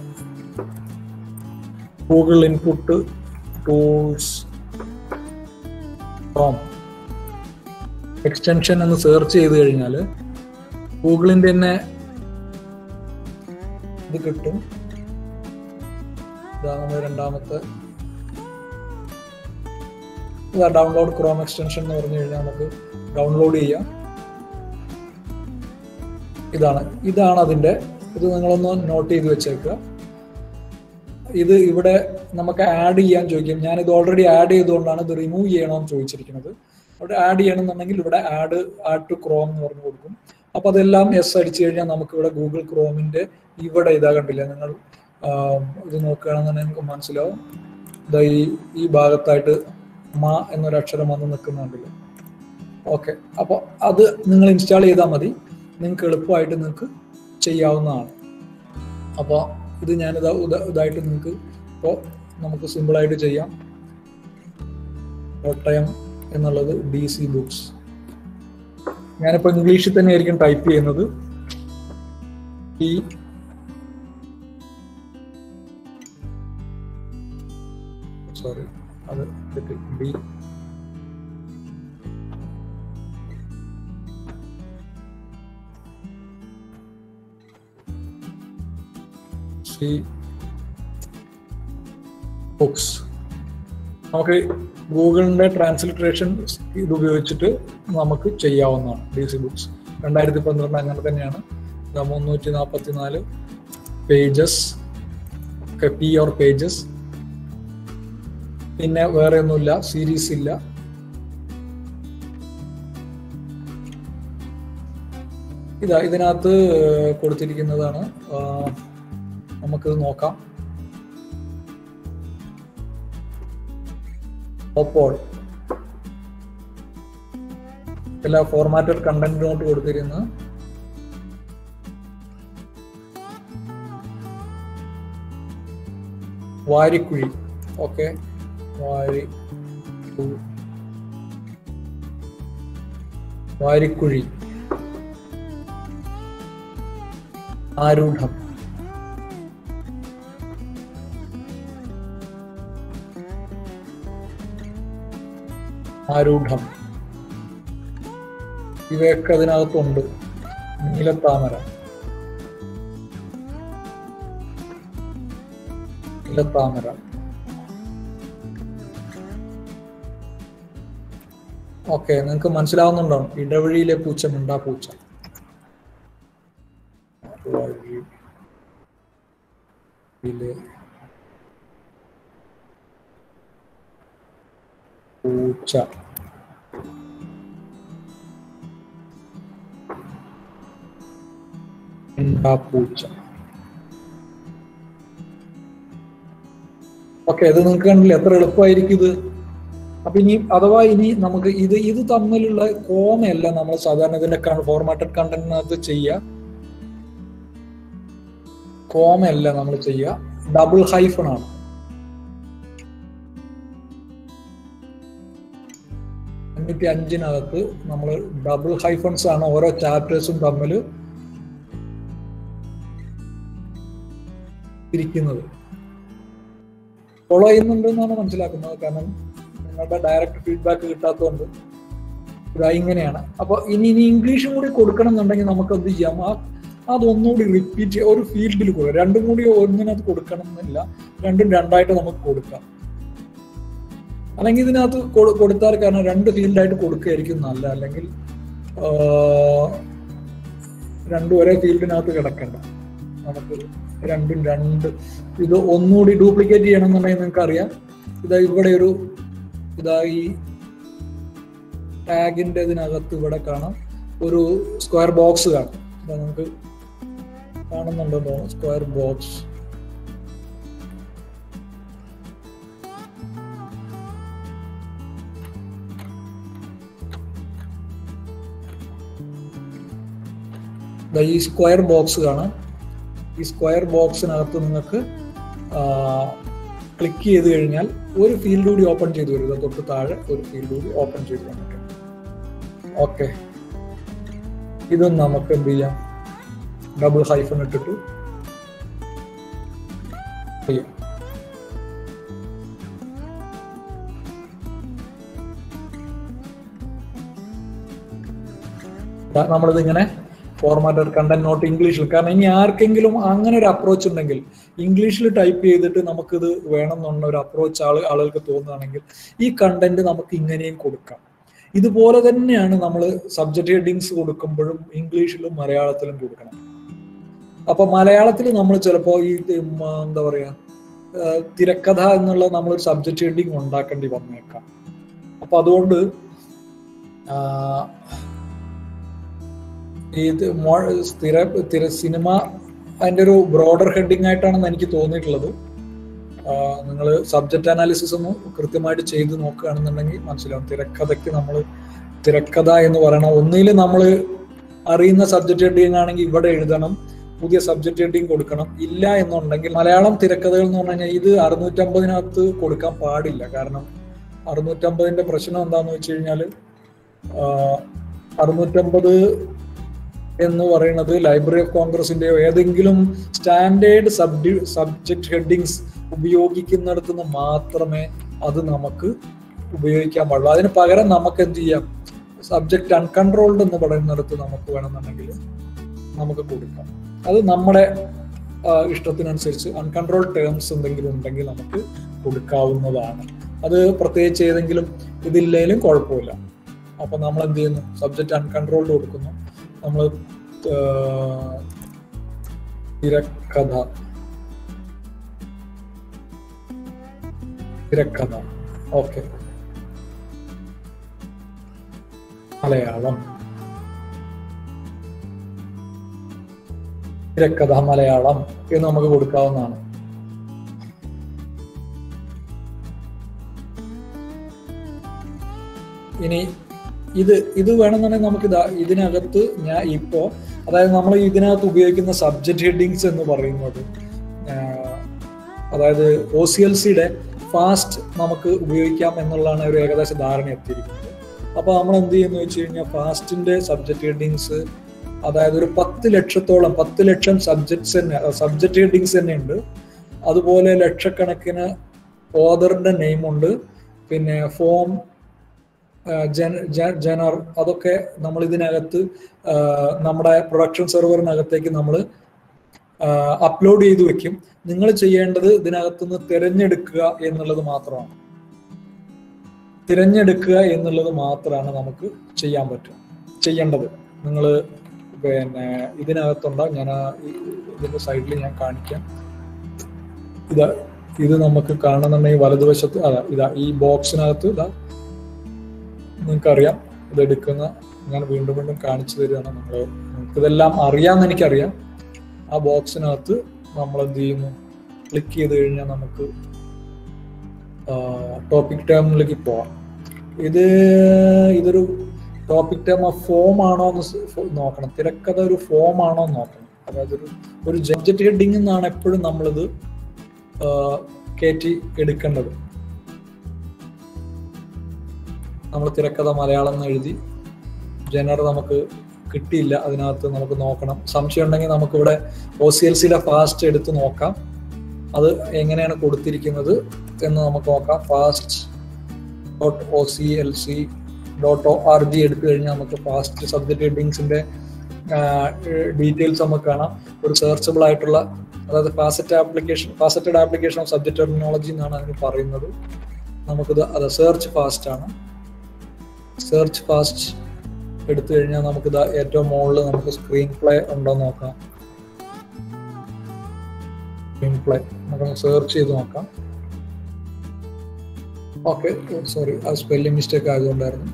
Google input tools Chrome extension എന്ന് സെർച്ച് ചെയ്ത് കഴിഞ്ഞാൽ ഗൂഗിളിന്റെ തന്നെ ഇത് കിട്ടും ഇതാണ് രണ്ടാമത്തെ ഇതാ ഡൗൺലോഡ് ക്രോം എക്സ്റ്റൻഷൻ എന്ന് പറഞ്ഞു കഴിഞ്ഞാൽ നമുക്ക് ഡൗൺലോഡ് ചെയ്യാം ഇതാണ് ഇതാണ് അതിന്റെ ഇത് നിങ്ങളൊന്ന് നോട്ട് ചെയ്ത് വെച്ചേക്കുക ഇത് ഇവിടെ നമുക്ക് ആഡ് ചെയ്യാൻ ചോദിക്കും ഞാൻ ഇത് ഓൾറെഡി ആഡ് ചെയ്തുകൊണ്ടാണ് ഇത് റിമൂവ് ചെയ്യണമെന്ന് ചോദിച്ചിരിക്കുന്നത് അവിടെ ആഡ് ചെയ്യണമെന്നുണ്ടെങ്കിൽ ഇവിടെ ആഡ് ആഡ് ടു ക്രോം എന്ന് പറഞ്ഞു കൊടുക്കും അപ്പൊ അതെല്ലാം എസ് അടിച്ചു കഴിഞ്ഞാൽ നമുക്ക് ഇവിടെ ഗൂഗിൾ ക്രോമിന്റെ ഇവിടെ ഇതാ കണ്ടില്ല നിങ്ങൾ ഇത് നോക്കുകയാണെന്നുണ്ടെങ്കിൽ നിങ്ങൾക്ക് മനസ്സിലാവും ഇതാ ഈ ഈ ഭാഗത്തായിട്ട് മ എന്നൊരു അക്ഷരം വന്ന് നിൽക്കുന്നുണ്ടല്ലോ ഓക്കെ അപ്പോൾ അത് നിങ്ങൾ ഇൻസ്റ്റാൾ ചെയ്താൽ മതി നിങ്ങൾക്ക് എളുപ്പമായിട്ട് നിങ്ങൾക്ക് ചെയ്യാവുന്നതാണ് അപ്പോൾ ഇത് ഞാനിതാ ഇതായിട്ട് നിങ്ങൾക്ക് ഇപ്പോൾ നമുക്ക് സിമ്പിളായിട്ട് ചെയ്യാം കോട്ടയം എന്നുള്ളത് ഡി സി ബുക്സ് ഞാനിപ്പോൾ ഇംഗ്ലീഷിൽ തന്നെ ആയിരിക്കും ടൈപ്പ് ചെയ്യുന്നത് ഈ സോറി അത് ഡി സി ബുക്സ് നമുക്ക് ഗൂഗിളിന്റെ ട്രാൻസ്ലിട്രേഷൻ ഇത് ഉപയോഗിച്ചിട്ട് നമുക്ക് ചെയ്യാവുന്നതാണ് ഡി സി ബുക്സ് രണ്ടായിരത്തി പന്ത്രണ്ട് അങ്ങനെ തന്നെയാണ് മുന്നൂറ്റി നാൽപ്പത്തി നാല് പേജസ് പി ഓർ പേജസ് പിന്നെ വേറെ ഒന്നുമില്ല സീരീസ് ഇല്ല ഇതാ ഇതിനകത്ത് കൊടുത്തിരിക്കുന്നതാണ് നമുക്കിത് നോക്കാം അപ്പോൾ എല്ലാ ഫോർമാറ്റഡ് കണ്ടന്റ് നോട്ട് കൊടുത്തിരുന്നത് വാരിക്കുഴി ഓക്കെ വാരി വാരിക്കുഴി ആരൂഢം ആരൂഢം ഇവയൊക്കെ അതിനകത്തുണ്ട് നീലത്താമര നീലത്താമര ഓക്കെ നിങ്ങൾക്ക് മനസ്സിലാവുന്നുണ്ടോ ഇടവഴിയിലെ പൂച്ച മിണ്ടാ പൂച്ച വഴിയിലെ പൂച്ച മിണ്ടാ പൂച്ച ഓക്കെ ഇത് നിങ്ങൾക്ക് കണ്ടില്ല എത്ര എളുപ്പമായിരിക്കും ഇത് അപ്പൊ ഇനി അഥവാ ഇനി നമുക്ക് ഇത് ഇത് തമ്മിലുള്ള കോമയല്ല നമ്മൾ സാധാരണ ഇതിന്റെ ഫോർമാറ്റഡ് കണ്ടന്റിനകത്ത് ചെയ്യുക കോമയല്ല നമ്മൾ ചെയ്യുക ഡബിൾ ഹൈഫൺ ആണ് അഞ്ഞൂറ്റി അഞ്ചിനകത്ത് നമ്മൾ ഡബിൾ ഹൈഫൺസ് ആണ് ഓരോ ചാപ്റ്റേഴ്സും തമ്മിൽ ഇരിക്കുന്നത് ഫോളോ ചെയ്യുന്നുണ്ടെന്നാണ് മനസ്സിലാക്കുന്നത് കാരണം നിങ്ങളുടെ ഡയറക്റ്റ് ഫീഡ്ബാക്ക് കിട്ടാത്തതുകൊണ്ട് ഇതാ ഇങ്ങനെയാണ് അപ്പൊ ഇനി ഇനി ഇംഗ്ലീഷും കൂടി കൊടുക്കണം എന്നുണ്ടെങ്കിൽ നമുക്ക് എന്ത് ചെയ്യാം ആ അതൊന്നുകൂടി റിപ്പീറ്റ് ഒരു ഫീൽഡിൽ കൊടുക്കാം രണ്ടും കൂടി ഒന്നിനകത്ത് കൊടുക്കണം എന്നില്ല രണ്ടും രണ്ടായിട്ട് നമുക്ക് കൊടുക്കാം അല്ലെങ്കിൽ ഇതിനകത്ത് കൊടുത്താൽ കാരണം രണ്ട് ഫീൽഡായിട്ട് കൊടുക്കുകയായിരിക്കും നല്ല അല്ലെങ്കിൽ രണ്ടും ഒരേ ഫീൽഡിനകത്ത് കിടക്കണ്ട നമുക്ക് രണ്ടും രണ്ട് ഇത് ഒന്നുകൂടി ഡ്യൂപ്ലിക്കേറ്റ് ചെയ്യണം എന്നുണ്ടെങ്കിൽ നിങ്ങൾക്ക് അറിയാം ഇതാ ഇവിടെ ഒരു ഇതാ ഈ ടാഗിന്റെ ഇതിനകത്ത് ഇവിടെ കാണാം ഒരു സ്ക്വയർ ബോക്സ് കാണാം ഇതാ നമുക്ക് കാണുന്നുണ്ടോ തോന്നുന്നു സ്ക്വയർ ബോക്സ് ഈ സ്ക്വയർ ബോക്സ് കാണാം ഈ സ്ക്വയർ ബോക്സിനകത്ത് നിങ്ങൾക്ക് ക്ലിക്ക് ചെയ്ത് കഴിഞ്ഞാൽ ഒരു ഫീൽഡ് കൂടി ഓപ്പൺ ചെയ്ത് വരിക തൊട്ട് താഴെ ഒരു ഫീൽഡ് കൂടി ഓപ്പൺ ചെയ്ത് വന്നിട്ടുണ്ട് ഓക്കെ ഇതും നമുക്ക് എന്ത് ചെയ്യാം ഡബിൾ ഹൈഫൺ ഇട്ടിട്ട് ചെയ്യാം നമ്മളിത് ഇങ്ങനെ ഫോർമാറ്റഡ് കണ്ടന്റ് നോട്ട് ഇംഗ്ലീഷിൽ കാരണം ഇനി ആർക്കെങ്കിലും അങ്ങനെ ഒരു അപ്രോച്ച് ഉണ്ടെങ്കിൽ ഇംഗ്ലീഷിൽ ടൈപ്പ് ചെയ്തിട്ട് നമുക്കിത് വേണമെന്നുള്ള ഒരു അപ്രോച്ച് ആൾ ആളുകൾക്ക് തോന്നുകയാണെങ്കിൽ ഈ കണ്ടന്റ് നമുക്ക് ഇങ്ങനെയും കൊടുക്കാം ഇതുപോലെ തന്നെയാണ് നമ്മൾ സബ്ജക്ട് ഹെഡിങ്സ് കൊടുക്കുമ്പോഴും ഇംഗ്ലീഷിലും മലയാളത്തിലും കൊടുക്കണം അപ്പൊ മലയാളത്തിൽ നമ്മൾ ചിലപ്പോൾ ഈ എന്താ പറയാ തിരക്കഥ എന്നുള്ള നമ്മളൊരു സബ്ജക്ട് ഹെഡിങ് ഉണ്ടാക്കേണ്ടി വന്നേക്കാം അപ്പൊ അതുകൊണ്ട് ഇത് സ്ഥിര സ്ഥിര സിനിമ അതിന്റെ ഒരു ബ്രോഡർ ഹെഡിങ് ആയിട്ടാണെന്ന് എനിക്ക് തോന്നിയിട്ടുള്ളത് നിങ്ങൾ സബ്ജക്റ്റ് അനാലിസിസ് ഒന്ന് കൃത്യമായിട്ട് ചെയ്ത് നോക്കുകയാണെന്നുണ്ടെങ്കിൽ മനസ്സിലാവും തിരക്കഥയ്ക്ക് നമ്മൾ തിരക്കഥ എന്ന് പറയണം ഒന്നിൽ നമ്മൾ അറിയുന്ന സബ്ജക്റ്റ് ഹെഡിങ് ആണെങ്കിൽ ഇവിടെ എഴുതണം പുതിയ സബ്ജക്റ്റ് ഹെഡിങ് കൊടുക്കണം ഇല്ല എന്നുണ്ടെങ്കിൽ മലയാളം തിരക്കഥകൾ എന്ന് പറഞ്ഞു കഴിഞ്ഞാൽ ഇത് അറുന്നൂറ്റമ്പതിനകത്ത് കൊടുക്കാൻ പാടില്ല കാരണം അറുന്നൂറ്റമ്പതിന്റെ പ്രശ്നം എന്താന്ന് വെച്ച് കഴിഞ്ഞാൽ അറുന്നൂറ്റമ്പത് എന്ന് പറയുന്നത് ലൈബ്രറി ഓഫ് കോൺഗ്രസിന്റെയോ ഏതെങ്കിലും സ്റ്റാൻഡേർഡ് സബ്ഡി സബ്ജക്ട് ഹെഡിങ്സ് ഉപയോഗിക്കുന്നിടത്ത് നിന്ന് മാത്രമേ അത് നമുക്ക് ഉപയോഗിക്കാൻ പാടുള്ളൂ അതിന് പകരം നമുക്ക് എന്ത് ചെയ്യാം സബ്ജക്ട് അൺകൺട്രോൾഡ് എന്ന് പറയുന്നിടത്ത് നമുക്ക് വേണമെന്നുണ്ടെങ്കിൽ നമുക്ക് കൊടുക്കാം അത് നമ്മുടെ ഇഷ്ടത്തിനനുസരിച്ച് അൺകൺട്രോൾ ടേംസ് എന്തെങ്കിലും ഉണ്ടെങ്കിൽ നമുക്ക് കൊടുക്കാവുന്നതാണ് അത് പ്രത്യേകിച്ച് ഏതെങ്കിലും ഇതില്ലെങ്കിലും കുഴപ്പമില്ല അപ്പൊ നമ്മൾ എന്ത് ചെയ്യുന്നു സബ്ജക്റ്റ് അൺകൺട്രോൾഡ് കൊടുക്കുന്നു നമ്മൾ തിരക്കഥ തിരക്കഥ ഓക്കെ മലയാളം തിരക്കഥ മലയാളം എന്ന് നമുക്ക് കൊടുക്കാവുന്നതാണ് ഇനി ഇത് ഇത് വേണമെന്നുണ്ടെങ്കിൽ നമുക്ക് ഇതാ ഇതിനകത്ത് ഞാൻ ഇപ്പോ അതായത് നമ്മൾ ഇതിനകത്ത് ഉപയോഗിക്കുന്ന സബ്ജക്ട് ഹെഡിങ്സ് എന്ന് പറയുന്നത് അതായത് ഒ സി എൽ സിയുടെ ഫാസ്റ്റ് നമുക്ക് ഉപയോഗിക്കാം എന്നുള്ളതാണ് ഒരു ഏകദേശ ധാരണ എത്തിയിരിക്കുന്നത് അപ്പൊ നമ്മൾ എന്ത് ചെയ്യുന്നു വെച്ച് കഴിഞ്ഞാൽ ഫാസ്റ്റിന്റെ സബ്ജക്ട് ഹെഡിങ്സ് അതായത് ഒരു പത്ത് ലക്ഷത്തോളം പത്ത് ലക്ഷം സബ്ജക്ട്സ് തന്നെ സബ്ജക്ട് ഹെഡിങ്സ് തന്നെ ഉണ്ട് അതുപോലെ ലക്ഷക്കണക്കിന് ഓദറിന്റെ നെയിം ഉണ്ട് പിന്നെ ഫോം ജനർ അതൊക്കെ നമ്മൾ ഇതിനകത്ത് നമ്മുടെ പ്രൊഡക്ഷൻ സെർവറിനകത്തേക്ക് നമ്മൾ അപ്ലോഡ് ചെയ്ത് വെക്കും നിങ്ങൾ ചെയ്യേണ്ടത് ഇതിനകത്തുനിന്ന് തിരഞ്ഞെടുക്കുക എന്നുള്ളത് മാത്രമാണ് തിരഞ്ഞെടുക്കുക എന്നുള്ളത് മാത്രമാണ് നമുക്ക് ചെയ്യാൻ പറ്റും ചെയ്യേണ്ടത് നിങ്ങൾ പിന്നെ ഇതിനകത്തുണ്ട ഞാൻ ഇതിന്റെ സൈഡിൽ ഞാൻ കാണിക്കാം ഇതാ ഇത് നമുക്ക് കാണുന്നുണ്ടെങ്കിൽ വലതുവശത്ത് അതാ ഇതാ ഈ ബോക്സിനകത്ത് ഇതാ നിങ്ങൾക്കറിയാം ഇത് എടുക്കുന്ന ഞാൻ വീണ്ടും വീണ്ടും കാണിച്ചു തരികയാണ് നമ്മൾ നിങ്ങൾക്ക് ഇതെല്ലാം അറിയാമെന്ന് എനിക്കറിയാം ആ ബോക്സിനകത്ത് നമ്മൾ എന്ത് ചെയ്യുന്നു ക്ലിക്ക് ചെയ്ത് കഴിഞ്ഞാൽ നമുക്ക് ടോപ്പിക് ടേമിലേക്ക് പോവാം ഇത് ഇതൊരു ടോപ്പിക് ടേം ആ ഫോം ആണോ എന്ന് നോക്കണം തിരക്കഥ ഒരു ഫോം ആണോ എന്ന് നോക്കണം അതായത് ഒരു ഒരു ജഡ്ജറ്റ് ഹെഡിങ് എന്നാണ് എപ്പോഴും നമ്മളിത് കയറ്റി എടുക്കേണ്ടത് നമ്മൾ തിരക്കഥ മലയാളം എന്ന് എഴുതി ജനർ നമുക്ക് കിട്ടിയില്ല അതിനകത്ത് നമുക്ക് നോക്കണം സംശയം ഉണ്ടെങ്കിൽ നമുക്കിവിടെ ഒ സി എൽ സിയുടെ ഫാസ്റ്റ് എടുത്ത് നോക്കാം അത് എങ്ങനെയാണ് കൊടുത്തിരിക്കുന്നത് എന്ന് നമുക്ക് നോക്കാം FAST dot O C L C dot O R G എടുത്തു കഴിഞ്ഞാൽ നമുക്ക് ഫാസ്റ്റ് സബ്ജക്ട് ഹെഡിങ്സിന്റെ ഡീറ്റെയിൽസ് നമുക്ക് കാണാം ഒരു സെർച്ചബിൾ ആയിട്ടുള്ള അതായത് facet application faceted application of subject terminology എന്നാണ് അതിന് പറയുന്നത് നമുക്കിത് അത് സെർച്ച് ഫാസ്റ്റ് ആണ് സെർച്ച് ഫാസ്റ്റ് എടുത്തു കഴിഞ്ഞാൽ നമുക്കിത് ഏറ്റവും മുകളിൽ നമുക്ക് സ്ക്രീൻ പ്ലേ ഉണ്ടോ നോക്കാം സ്ക്രീൻ പ്ലേ നമുക്ക് സെർച്ച് ചെയ്ത് നോക്കാം ഓക്കെ സോറി ആ സ്പെല്ലിംഗ് മിസ്റ്റേക്ക് ആയതുകൊണ്ടായിരുന്നു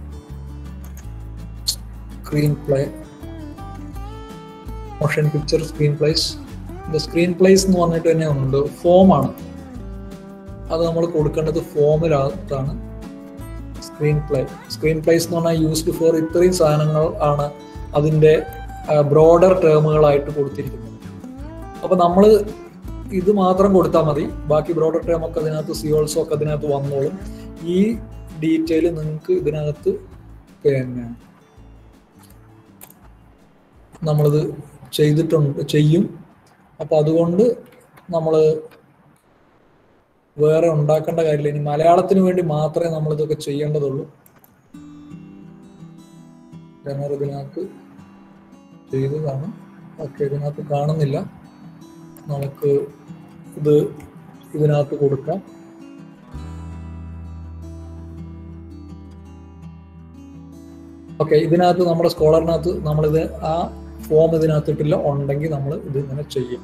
screen play motion picture screen places ഇത് സ്ക്രീൻ പ്ലേസ് എന്ന് പറഞ്ഞിട്ട് തന്നെ ഉണ്ട് ഫോമാണ് അത് നമ്മൾ കൊടുക്കേണ്ടത് ഫോമിനകത്താണ് സ്ക്രീൻ പ്ലേ സ്ക്രീൻ പ്ലേസ് എന്ന് പറഞ്ഞാൽ യൂസ്ഡ് ഫോർ ഇത്രയും സാധനങ്ങൾ ആണ് അതിൻ്റെ ബ്രോഡർ ടേമുകളായിട്ട് കൊടുത്തിരിക്കുന്നത് അപ്പൊ നമ്മൾ ഇത് മാത്രം കൊടുത്താൽ മതി ബാക്കി ബ്രോഡർ ടേം ഒക്കെ അതിനകത്ത് സിയോൾസോ ഒക്കെ അതിനകത്ത് വന്നോളും ഈ ഡീറ്റെയിൽ നിങ്ങൾക്ക് ഇതിനകത്ത് പിന്നെ നമ്മളിത് ചെയ്തിട്ടുണ്ട് ചെയ്യും അപ്പൊ അതുകൊണ്ട് നമ്മൾ വേറെ ഉണ്ടാക്കേണ്ട കാര്യമില്ല ഇനി മലയാളത്തിന് വേണ്ടി മാത്രമേ നമ്മൾ ഇതൊക്കെ ചെയ്യേണ്ടതുള്ളൂ ജനർ ഇതിനകത്ത് ചെയ്തതാണ് ഓക്കെ ഇതിനകത്ത് കാണുന്നില്ല നമുക്ക് ഇത് ഇതിനകത്ത് കൊടുക്കാം ഓക്കെ ഇതിനകത്ത് നമ്മുടെ സ്കോളറിനകത്ത് നമ്മളിത് ആ ഫോം ഇതിനകത്ത് ഇട്ടില്ല ഉണ്ടെങ്കിൽ നമ്മൾ ഇത് ഇങ്ങനെ ചെയ്യും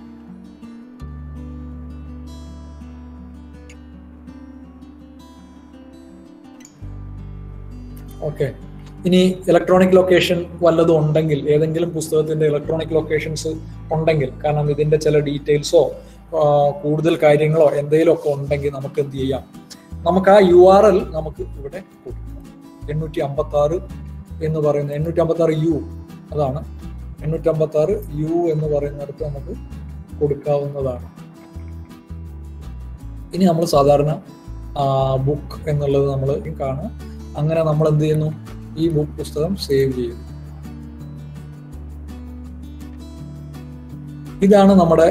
ഓക്കെ ഇനി ഇലക്ട്രോണിക് ലൊക്കേഷൻ വല്ലതും ഉണ്ടെങ്കിൽ ഏതെങ്കിലും പുസ്തകത്തിന്റെ ഇലക്ട്രോണിക് ലൊക്കേഷൻസ് ഉണ്ടെങ്കിൽ കാരണം ഇതിന്റെ ചില ഡീറ്റെയിൽസോ കൂടുതൽ കാര്യങ്ങളോ എന്തെങ്കിലും ഒക്കെ ഉണ്ടെങ്കിൽ നമുക്ക് എന്ത് ചെയ്യാം നമുക്ക് ആ യു ആർ എൽ നമുക്ക് ഇവിടെ കൊടുക്കാം എണ്ണൂറ്റി അമ്പത്തി ആറ് എന്ന് പറയുന്ന എണ്ണൂറ്റി അമ്പത്തി ആറ് യു അതാണ് എണ്ണൂറ്റി അമ്പത്തി ആറ് യു എന്ന് പറയുന്നിടത്ത് നമുക്ക് കൊടുക്കാവുന്നതാണ് ഇനി നമ്മൾ സാധാരണ ബുക്ക് എന്നുള്ളത് നമ്മൾ കാണും അങ്ങനെ നമ്മൾ എന്ത് ചെയ്യുന്നു ഈ ബുക്ക് പുസ്തകം സേവ് ചെയ്യും ഇതാണ് നമ്മുടെ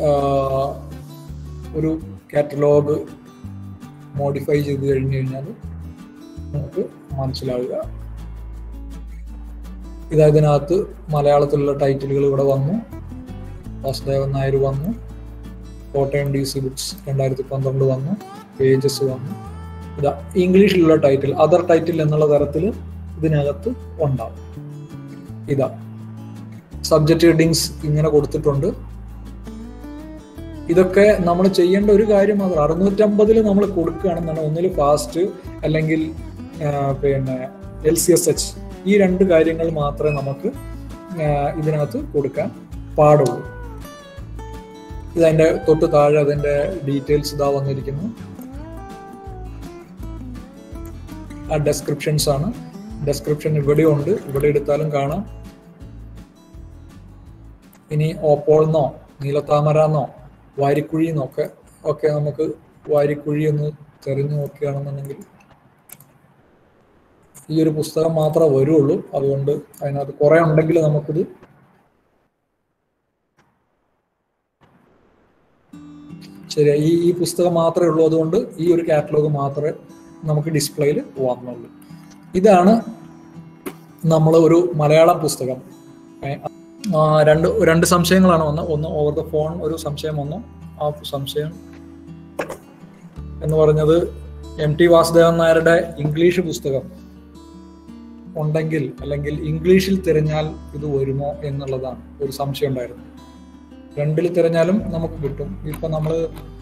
ഒരു കാറ്റലോഗ് മോഡിഫൈ ചെയ്ത് കഴിഞ്ഞു കഴിഞ്ഞാൽ നമുക്ക് മനസ്സിലാവുക ഇതാ ഇതിനകത്ത് മലയാളത്തിലുള്ള ടൈറ്റിലുകൾ ഇവിടെ വന്നു വാസുദേവൻ നായർ വന്നു കോട്ടയം ഡി സി ബുക്സ് രണ്ടായിരത്തി പന്ത്രണ്ട് വന്നു പേജസ് വന്നു ഇതാ ഇംഗ്ലീഷിലുള്ള ടൈറ്റിൽ അതർ ടൈറ്റിൽ എന്നുള്ള തരത്തിൽ ഇതിനകത്ത് ഉണ്ടാവും ഇതാ സബ്ജക്റ്റ് ഹെഡിങ്സ് ഇങ്ങനെ കൊടുത്തിട്ടുണ്ട് ഇതൊക്കെ നമ്മൾ ചെയ്യേണ്ട ഒരു കാര്യം മാത്രം അറുന്നൂറ്റമ്പതിൽ നമ്മൾ കൊടുക്കുകയാണെന്നാണ് ഒന്നിൽ ഫാസ്റ്റ് അല്ലെങ്കിൽ പിന്നെ എൽ സി എസ് എച്ച് ഈ രണ്ട് കാര്യങ്ങൾ മാത്രമേ നമുക്ക് ഇതിനകത്ത് കൊടുക്കാൻ പാടുള്ളൂ ഇതതിന്റെ തൊട്ട് താഴെ അതിന്റെ ഡീറ്റെയിൽസ് ഇതാ വന്നിരിക്കുന്നു ആ ഡെസ്ക്രിപ്ഷൻസ് ആണ് ഡെസ്ക്രിപ്ഷൻ ഇവിടെ ഉണ്ട് ഇവിടെ എടുത്താലും കാണാം ഇനി ഓപ്പോൾന്നോ നീലത്താമരന്നോ വാരിക്കുഴി എന്നൊക്കെ ഒക്കെ നമുക്ക് വാരിക്കുഴി ഒന്ന് തെരഞ്ഞു നോക്കുകയാണെന്നുണ്ടെങ്കിൽ ഈ ഒരു പുസ്തകം മാത്രമേ വരുള്ളൂ അതുകൊണ്ട് അതിനകത്ത് കുറെ ഉണ്ടെങ്കിൽ നമുക്കിത് ശരി ഈ ഈ പുസ്തകം മാത്രമേ ഉള്ളൂ അതുകൊണ്ട് ഈ ഒരു കാറ്റലോഗ് മാത്രമേ നമുക്ക് ഡിസ്പ്ലേയിൽ വന്നുള്ളൂ ഇതാണ് നമ്മൾ ഒരു മലയാളം പുസ്തകം രണ്ട് രണ്ട് സംശയങ്ങളാണ് വന്നത് ഒന്ന് ഓവർ ദ ഫോൺ ഒരു സംശയം വന്നു ആ സംശയം എന്ന് പറഞ്ഞത് എം ടി വാസുദേവൻ നായരുടെ ഇംഗ്ലീഷ് പുസ്തകം ഉണ്ടെങ്കിൽ അല്ലെങ്കിൽ ഇംഗ്ലീഷിൽ തിരഞ്ഞാൽ ഇത് വരുമോ എന്നുള്ളതാണ് ഒരു സംശയം ഉണ്ടായിരുന്നു രണ്ടിൽ തിരഞ്ഞാലും നമുക്ക് കിട്ടും ഇപ്പൊ നമ്മൾ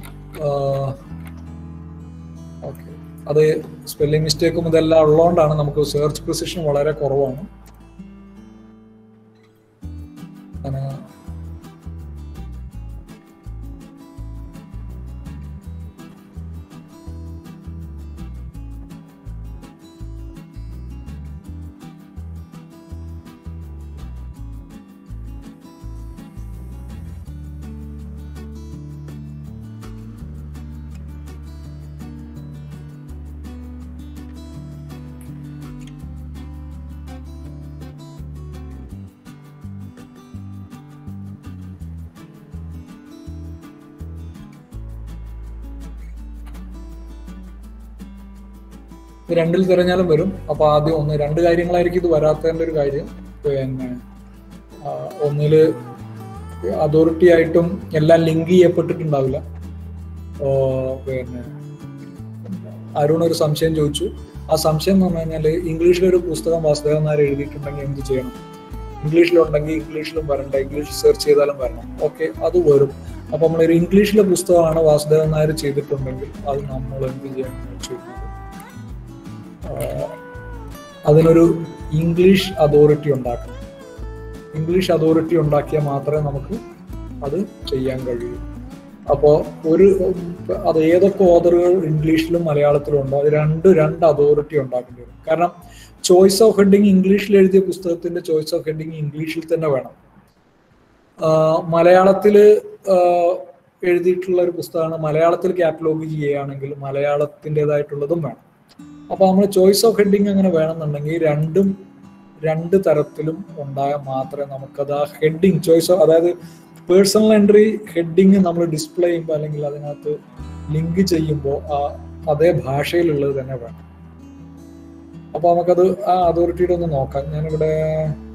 ഓക്കെ അത് സ്പെല്ലിംഗ് മിസ്റ്റേക്കും ഇതെല്ലാം ഉള്ളതുകൊണ്ടാണ് നമുക്ക് സെർച്ച് പൊസിഷൻ വളരെ കുറവാണ് ഇത് രണ്ടിൽ തിരഞ്ഞാലും വരും അപ്പൊ ആദ്യം ഒന്ന് രണ്ട് കാര്യങ്ങളായിരിക്കും ഇത് വരാത്തതിന്റെ ഒരു കാര്യം പിന്നെ ഒന്നില് അതോറിറ്റി ആയിട്ടും എല്ലാം ലിങ്ക് ചെയ്യപ്പെട്ടിട്ടുണ്ടാവില്ല പിന്നെ അരുൺ ഒരു സംശയം ചോദിച്ചു ആ സംശയം എന്ന് പറഞ്ഞു കഴിഞ്ഞാൽ ഇംഗ്ലീഷിലൊരു പുസ്തകം വാസുദേവൻ നായർ എഴുതിയിട്ടുണ്ടെങ്കിൽ എന്ത് ചെയ്യണം ഇംഗ്ലീഷിലുണ്ടെങ്കിൽ ഇംഗ്ലീഷിലും വരണ്ട ഇംഗ്ലീഷ് സെർച്ച് ചെയ്താലും വരണം ഓക്കെ അത് വരും അപ്പൊ നമ്മളൊരു ഇംഗ്ലീഷിലെ പുസ്തകമാണ് വാസുദേവൻ നായർ ചെയ്തിട്ടുണ്ടെങ്കിൽ അത് നമ്മൾ എന്ത് ചെയ്യണം വെച്ച് കഴിഞ്ഞാൽ അതിനൊരു ഇംഗ്ലീഷ് അതോറിറ്റി ഉണ്ടാക്കണം ഇംഗ്ലീഷ് അതോറിറ്റി ഉണ്ടാക്കിയാൽ മാത്രമേ നമുക്ക് അത് ചെയ്യാൻ കഴിയും അപ്പോൾ ഒരു ഉം, അത് ഏതൊക്കെ ഓർഡറുകൾ ഇംഗ്ലീഷിലും മലയാളത്തിലും ഉണ്ടോ അത് രണ്ട് രണ്ട് അതോറിറ്റി ഉണ്ടാക്കേണ്ടി വരും കാരണം ചോയ്സ് ഓഫ് ഹെഡിങ് ഇംഗ്ലീഷിൽ എഴുതിയ പുസ്തകത്തിന്റെ ചോയ്സ് ഓഫ് ഹെഡിങ് ഇംഗ്ലീഷിൽ തന്നെ വേണം മലയാളത്തിൽ എഴുതിയിട്ടുള്ള ഒരു പുസ്തകമാണ് മലയാളത്തിൽ കാറ്റലോഗ് ചെയ്യുകയാണെങ്കിൽ മലയാളത്തിൻ്റെതായിട്ടുള്ളതും വേണം അപ്പൊ നമ്മൾ ചോയ്സ് ഓഫ് ഹെഡിങ് അങ്ങനെ വേണമെന്നുണ്ടെങ്കിൽ രണ്ടും രണ്ട് തരത്തിലും ഉണ്ടായാൽ മാത്രമേ നമുക്കത് ആ ഹെഡിങ് ചോയ്സ് അതായത് പേഴ്സണൽ എൻട്രി ഹെഡിങ് നമ്മൾ ഡിസ്പ്ലേ ചെയ്യുമ്പോൾ അല്ലെങ്കിൽ അതിനകത്ത് ലിങ്ക് ചെയ്യുമ്പോൾ ആ അതേ ഭാഷയിലുള്ളത് തന്നെ വേണം അപ്പൊ നമുക്കത് ആ അതോറിറ്റിയുടെ ഒന്ന് നോക്കാം ഞാനിവിടെ